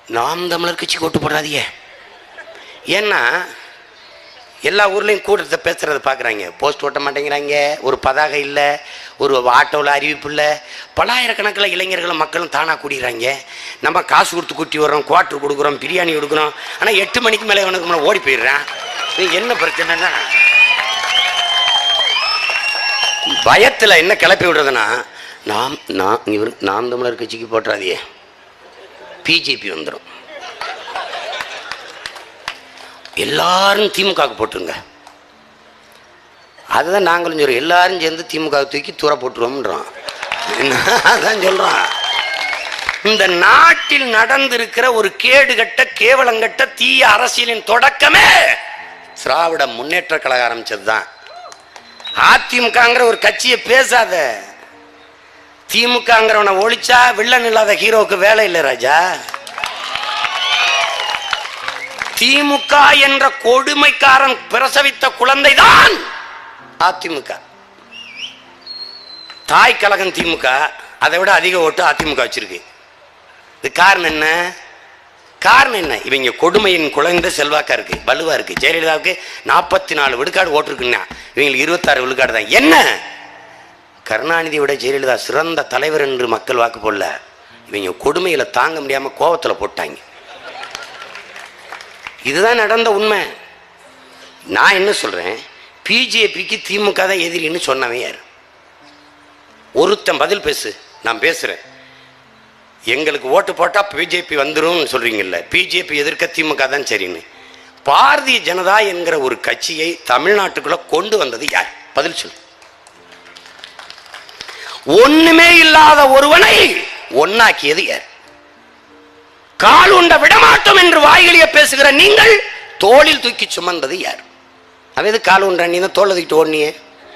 நாம் தமிழர் கட்சிக்கு ஓட்டு போடாதீங்க ஏன்னா எல்லா ஊர்லேயும் கூட்டத்தை பேசுகிறத பார்க்குறாங்க போஸ்ட் ஓட்ட மாட்டேங்கிறாங்க ஒரு பதாகை இல்லை ஒரு ஆட்டோவில் அறிவிப்பு இல்லை பலாயிரக்கணக்கில் இளைஞர்களும் மக்களும் தானாக கூடிடுறாங்க நம்ம காசு கொடுத்து கூட்டி வர்றோம் குவாட்ரு கொடுக்குறோம் பிரியாணி கொடுக்குறோம் ஆனால் எட்டு மணிக்கு மேலே உனக்கு மேலே ஓடி போயிடுறான் இது என்ன பிரச்சனைன்னா பயத்தில் என்ன கிளப்பி விடுறதுன்னா நாம் நான் இவர் நாம் தமிழர் கட்சிக்கு போட்டுறாதியே பிஜேபி வந்துடும் எல்லாரும் திமுகவுக்கு போட்டுருங்க அதுதான் நாங்களும் சொல்றோம் எல்லாரும் சேர்ந்து திமுக தூக்கி தூர போட்டுருவோம்ன்றோம் அதான் சொல்றோம் இந்த நாட்டில் நடந்திருக்கிற ஒரு கேடுகட்ட கேவலங்கட்ட தீய அரசியலின் தொடக்கமே திராவிட முன்னேற்ற கழகம் ஆரம்பிச்சதுதான் அதிமுகங்கிற ஒரு கட்சியை பேசாத திமுகங்கிறவனை ஒழிச்சா வில்லன் இல்லாத ஹீரோவுக்கு வேலை இல்லை ராஜா திமுக என்ற கொடுமைக்காரன் பிரசவித்த குழந்தைதான் அதிமுக தாய் கழகம் திமுக அதை விட அதிக ஓட்டு அதிமுக வச்சிருக்கு இது காரணம் என்ன காரணம் என்ன இவங்க கொடுமையின் குழந்தை செல்வாக்கா இருக்கு வலுவா இருக்கு ஜெயலலிதாவுக்கு நாற்பத்தி நாலு விழுக்காடு ஓட்டிருக்குன்னா இவங்களுக்கு இருபத்தாறு விழுக்காடு தான் என்ன கருணாநிதியை விட ஜெயலலிதா சிறந்த தலைவர் என்று மக்கள் வாக்கு போடல இவங்க கொடுமையில தாங்க முடியாம கோவத்துல போட்டாங்க இதுதான் நடந்த உண்மை நான் என்ன சொல்றேன் பிஜேபிக்கு திமுக தான் எதிரின்னு சொன்னவன் யார் ஒருத்தன் பதில் பேசு நான் பேசுறேன் எங்களுக்கு ஓட்டு போட்டா பிஜேபி வந்துரும் சொல்றீங்கல்ல பிஜேபி எதிர்க்க திமுக தான் சரின்னு பாரதிய ஜனதா என்கிற ஒரு கட்சியை தமிழ்நாட்டுக்குள்ள கொண்டு வந்தது யார் பதில் சொல்லு ஒண்ணுமே இல்லாத ஒருவனை ஒன்னாக்கியது யார் கால் உண்ட விடமாட்டோம் என்று வாய்களிய பேசுகிற நீங்கள் தோளில் தூக்கி சுமந்தது யார் அவன் எது கால் உண்ட நீ தான் தோலை தூக்கிட்டு ஓடனியே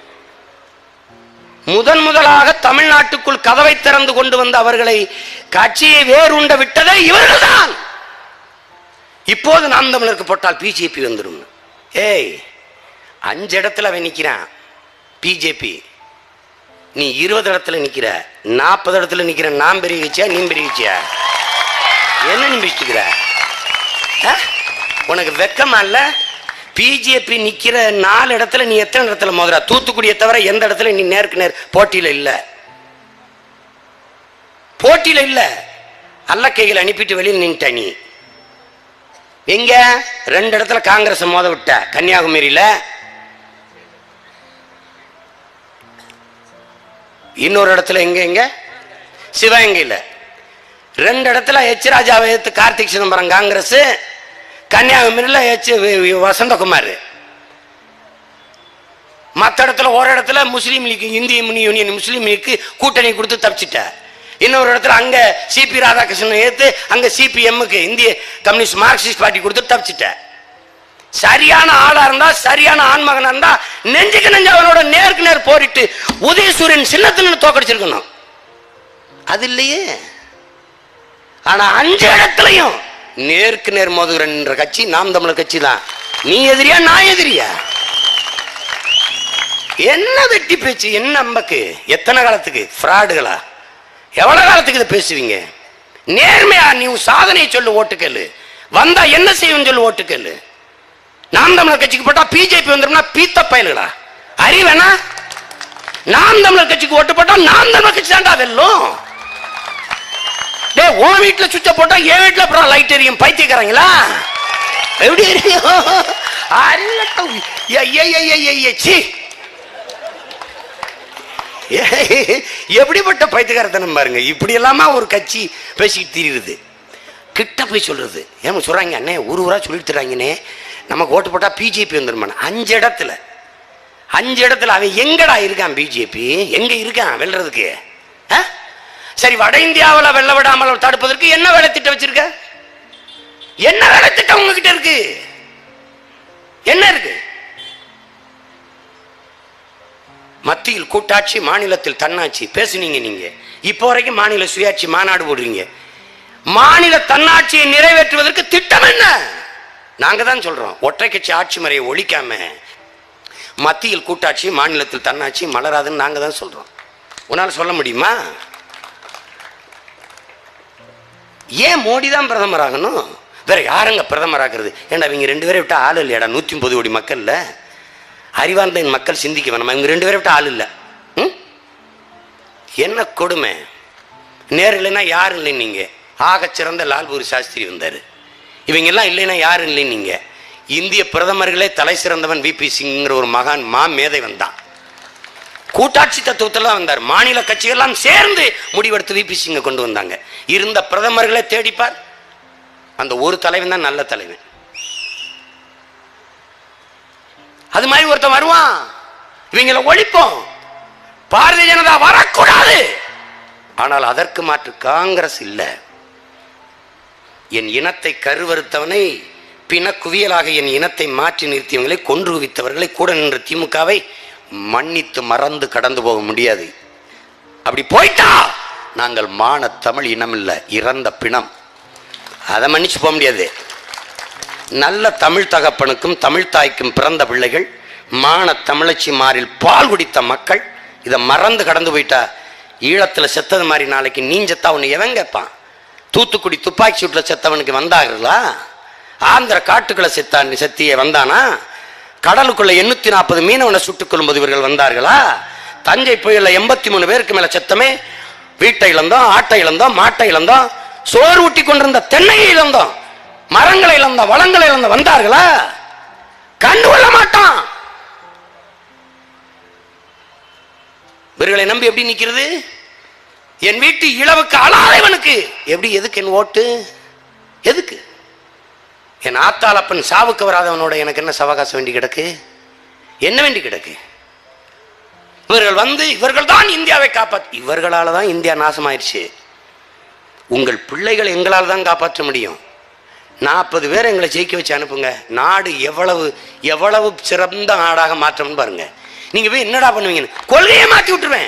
முதன் முதலாக தமிழ்நாட்டுக்குள் கதவை திறந்து கொண்டு வந்த அவர்களை கட்சியை வேறுண்ட விட்டதே இவர்கள்தான் இப்போது நாம் தமிழருக்கு போட்டால் பிஜேபி வந்துடும் ஏய் அஞ்சு இடத்துல அவன் நிக்கிறான் பிஜேபி நீ இருபது இடத்துல நிக்கிற நாற்பது இடத்துல நிக்கிற நான் பெரிய கட்சியா நீ பெரிய கட்சியா என்ன நிமிஷத்துக்கிற உனக்கு வெக்கமா இல்ல பிஜேபி நிக்கிற நாலு இடத்துல நீ எத்தனை இடத்துல மோதுற தூத்துக்குடியை தவிர எந்த இடத்துல நீ நேருக்கு நேர் போட்டியில இல்ல போட்டியில இல்ல அல்ல கைகள் அனுப்பிட்டு வெளியில் நின்ட்ட நீ எங்க ரெண்டு இடத்துல காங்கிரஸ் மோத விட்ட கன்னியாகுமரியில இன்னொரு இடத்துல எங்க எங்க சிவகங்கையில் ரெண்டு இடத்துல எச் ராஜாவை எடுத்து கார்த்திக் சிதம்பரம் காங்கிரஸ் கன்னியாகுமரியில் எச் வசந்தகுமார் மற்ற இடத்துல ஒரு இடத்துல முஸ்லீம் லீக் இந்திய யூனியன் முஸ்லீம் லீக்கு கூட்டணி கொடுத்து தப்பிச்சிட்ட இன்னொரு இடத்துல அங்க சிபி ராதாகிருஷ்ணன் ஏத்து அங்க சிபிஎம்முக்கு இந்திய கம்யூனிஸ்ட் மார்க்சிஸ்ட் பார்ட்டி கொடுத்து தப்பிச்சிட்ட சரியான ஆளா இருந்தா சரியான ஆண்மகனா இருந்தா நெஞ்சுக்கு நெஞ்சு அவனோட நேருக்கு நேர் போரிட்டு உதயசூரியன் சின்னத்துல தோக்கடிச்சிருக்கணும் அது இல்லையே ஆனா அஞ்சு இடத்துலயும் நேருக்கு நேர் மோதுகிற கட்சி நாம் தமிழர் கட்சி தான் நீ எதிரியா நான் எதிரியா என்ன வெட்டி பேச்சு என்ன அம்பக்கு எத்தனை காலத்துக்கு ஃப்ராடுகளா எவ்வளவு காலத்துக்கு இதை பேசுவீங்க நேர்மையா நீ உன் சாதனையை சொல்லு ஓட்டுக்கல்லு வந்தா என்ன செய்யும் சொல்லு ஓட்டுக்கல்லு நாம் தமிழர் கட்சிக்கு போட்டா பிஜேபி வந்துரும்னா பீத்த பயல்களா அறிவேனா நாம் தமிழர் கட்சிக்கு ஓட்டு போட்டா நாம் தமிழர் கட்சி தான்டா வெல்லும் டேய் உன் வீட்டுல சுவிட்ச போட்டா என் வீட்டுல அப்புறம் லைட் எரியும் பைத்தியக்காரங்களா எப்படி எரியும் அறியட்டும். ஏ, ஏ, ஏ, ஏ, ஏ, ஏ, சீ. ஏ, எப்படிப்பட்ட பைத்தியக்காரத்தனம் பாருங்க இப்படி எல்லாமா ஒரு கட்சி பேசிக்கிட்டு திரியுது கிட்ட போய் சொல்றது ஏன் சொல்றாங்க அண்ணே ஊர் ஊரா சொல்லிட்டு தர்றாங்கண்ணே நமக்கு ஓட்டு போட்டா பிஜேபி வந்துருமாண்ணே அஞ்சு இடத்துல அஞ்சு இடத்துல அவன் எங்கடா இருக்கான் பிஜேபி எங்க இருக்கான் வெல்றதுக்கு ஆ? சரி வட இந்தியாவில் வெள்ள விடாமல் தடுப்பதற்கு என்ன வேலை திட்டம் வச்சிருக்க என்ன வேலை திட்டம் உங்ககிட்ட இருக்கு என்ன இருக்கு மத்தியில் கூட்டாட்சி மாநிலத்தில் தன்னாட்சி பேசுனீங்க நீங்க இப்போ வரைக்கும் மாநில சுயாட்சி மாநாடு போடுறீங்க மாநில தன்னாட்சியை நிறைவேற்றுவதற்கு திட்டம் என்ன நாங்க தான் சொல்றோம் ஒற்றை கட்சி ஆட்சி முறையை ஒழிக்காம மத்தியில் கூட்டாட்சி மாநிலத்தில் தன்னாட்சி மலராதுன்னு நாங்க தான் சொல்றோம் உன்னால சொல்ல முடியுமா ஏன் மோடி தான் பிரதமர் ஆகணும் வேற யாருங்க பிரதமர் ஆகிறது ஏன்டா இவங்க ரெண்டு பேரை விட்டா ஆள் இல்லையாடா நூற்றி முப்பது கோடி மக்கள்ல அறிவார்ந்த இந்த மக்கள் சிந்திக்க வேணாமா இவங்க ரெண்டு பேரை விட்டா ஆள் இல்லை ம்? என்ன கொடுமை நேர் இல்லைன்னா யாரும் இல்லை நீங்க ஆகச் சிறந்த லால்பூரி சாஸ்திரி வந்தார் இவங்க எல்லாம் இல்லைன்னா யாரும் இல்லை நீங்க இந்திய பிரதமர்களே தலை சிறந்தவன் விபி சிங்கிற ஒரு மகான் மா மேதை வந்தான் கூட்டாட்சி தத்துவத்தில் தான் வந்தார் மாநில கட்சிகள்லாம் சேர்ந்து முடிவெடுத்து விபி சிங்கை கொண்டு வந்தாங்க இருந்த பிரதமர்களே தேடிப்பார் அந்த ஒரு தலைவன் தான் நல்ல தலைவன் அது மாதிரி ஒருத்தன் வருவான் இவங்களை ஒழிப்போம் பாரதிய ஜனதா வரக்கூடாது ஆனால் அதற்கு மாற்று காங்கிரஸ் இல்லை என் இனத்தை கருவறுத்தவனை பின குவியலாக என் இனத்தை மாற்றி நிறுத்தியவங்களை கொன்று குவித்தவர்களை கூட நின்ற திமுகவை மன்னித்து மறந்து கடந்து போக முடியாது அப்படி போயிட்டா நாங்கள் மான தமிழ் இனம் இல்லை இறந்த பிணம் அதை மன்னிச்சு போக முடியாது நல்ல தமிழ் தகப்பனுக்கும் தமிழ் தாய்க்கும் பிறந்த பிள்ளைகள் மான தமிழச்சி மாறில் பால் குடித்த மக்கள் இதை மறந்து கடந்து போயிட்டா ஈழத்துல செத்தது மாதிரி நாளைக்கு நீஞ்சத்தா ஒன்று எவன் கேட்பான் தூத்துக்குடி துப்பாக்கி சூட்டில் செத்தவனுக்கு வந்தார்களா ஆந்திர காட்டுக்குள்ள செத்தான் செத்திய வந்தானா கடலுக்குள்ள எண்ணூத்தி நாற்பது மீனவனை சுட்டுக் கொள்ளும்போது இவர்கள் வந்தார்களா தஞ்சை புயல்ல எண்பத்தி மூணு பேருக்கு மேல செத்தமே வீட்டை இழந்தோம் ஆட்டை இழந்தோம் மாட்டை இழந்தோம் சோறு ஊட்டி கொண்டிருந்த தென்னையை இழந்தோம் மரங்களை இழந்த வளங்களை இழந்த வந்தார்களா கண்டுகொள்ள மாட்டான் இவர்களை நம்பி எப்படி நிக்கிறது என் வீட்டு இளவுக்கு அழாதவனுக்கு எப்படி எதுக்கு என் ஓட்டு எதுக்கு என் ஆத்தாளப்பன் சாவுக்கு வராதவனோட எனக்கு என்ன சவகாசம் வேண்டி கிடக்கு என்ன வேண்டி கிடக்கு இவர்கள் வந்து இவர்கள் தான் இந்தியாவை காப்பாற்ற இவர்களால தான் இந்தியா நாசமாயிருச்சு உங்கள் பிள்ளைகள் எங்களால் தான் காப்பாற்ற முடியும் நாற்பது பேர் எங்களை ஜெயிக்க வச்சு அனுப்புங்க நாடு எவ்வளவு எவ்வளவு சிறந்த நாடாக மாற்றம்னு பாருங்க நீங்க போய் என்னடா பண்ணுவீங்கன்னு கொள்கையை மாற்றி விட்டுருவேன்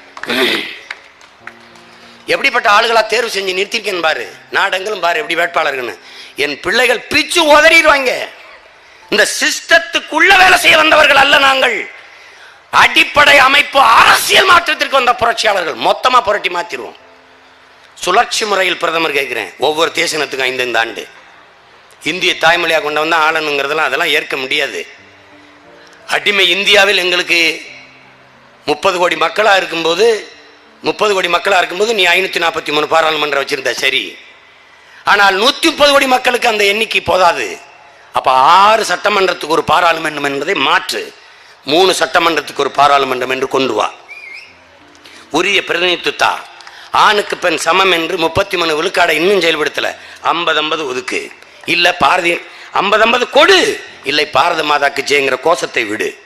எப்படிப்பட்ட ஆளுகளா தேர்வு செஞ்சு நிறுத்திருக்கேன் பாரு நாடெங்கிலும் பாரு எப்படி வேட்பாளர்கள்னு என் பிள்ளைகள் பிச்சு உதறிடுவாங்க இந்த சிஸ்டத்துக்குள்ள வேலை செய்ய வந்தவர்கள் அல்ல நாங்கள் அடிப்படை அமைப்பு அரசியல் மாற்றத்திற்கு வந்த புரட்சியாளர்கள் மொத்தமா புரட்டி மாத்திருவோம் சுழற்சி முறையில் பிரதமர் கேட்கிறேன் ஒவ்வொரு தேசனத்துக்கும் ஐந்து ஆண்டு இந்திய தாய்மொழியா கொண்டு வந்தா ஆளணுங்கிறதெல்லாம் அதெல்லாம் ஏற்க முடியாது அடிமை இந்தியாவில் எங்களுக்கு முப்பது கோடி மக்களா இருக்கும்போது முப்பது கோடி மக்களா இருக்கும்போது நீ ஐநூத்தி நாற்பத்தி மூணு பாராளுமன்றம் வச்சிருந்த சரி ஆனால் நூத்தி முப்பது கோடி மக்களுக்கு அந்த எண்ணிக்கை போதாது அப்ப ஆறு சட்டமன்றத்துக்கு ஒரு பாராளுமன்றம் என்பதை மாற்று மூணு சட்டமன்றத்துக்கு ஒரு பாராளுமன்றம் என்று கொண்டு வா உரிய பிரதிநிதித்துவத்தா ஆணுக்கு பெண் சமம் என்று முப்பத்தி மூணு விழுக்காடை இன்னும் செயல்படுத்தல ஐம்பது ஐம்பது ஒதுக்கு இல்ல பாரதி ஐம்பது ஐம்பது கொடு இல்லை பாரத மாதாக்கு ஜெயங்கிற கோஷத்தை விடு